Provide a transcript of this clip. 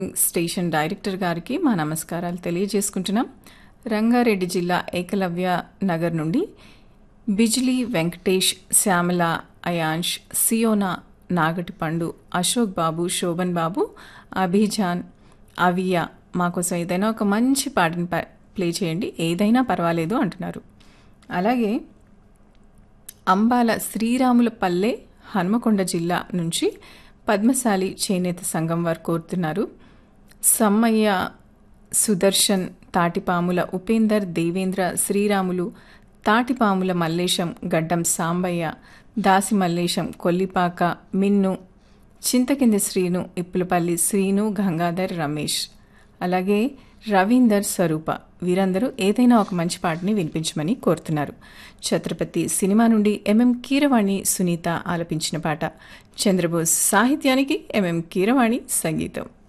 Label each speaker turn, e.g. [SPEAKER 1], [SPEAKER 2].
[SPEAKER 1] station director గారికి మా నమస్కారాలు తెలియజేసుకుంటున్నాం రంగారెడ్డి జిల్లా ఏకలవ్య నగర్ నుండి బిజ్లీ వెంకటేష్ శ్యామల అయాంష్ సియోనా నాగటి పండు అశోక్ బాబు శోభన్ బాబు అభిజాన్ అవియా మాకోసం ఏదైనా ఒక మంచి పాటను ప- ప్లే చేయండి ఏదైనా పర్వాలేదు అంటున్నారు అలాగే అంబాల శ్రీరాముల పల్లె హన్మకొండ జిల్లా నుంచి పద్మశాలి చేనేత సంఘం వారు కోరుతున్నారు సమ్మయ్య సుదర్శన్ తాటిపాముల ఉపేందర్ దేవేంద్ర శ్రీరాములు తాటిపాముల మల్లేశం గడ్డం సాంబయ్య దాసి మల్లేశం కొల్లిపాక మిన్ను చింతకింది శ్రీను ఇప్పులపల్లి శ్రీను గంగాధర్ రమేష్ అలాగే రవీందర్ స్వరూప వీరందరూ ఏదైనా ఒక మంచి పాటని వినిపించమని కోరుతున్నారు ఛత్రపతి సినిమా నుండి ఎంఎం కీరవాణి సునీత ఆలపించిన పాట చంద్రబోస్ సాహిత్యానికి ఎంఎం కీరవాణి సంగీతం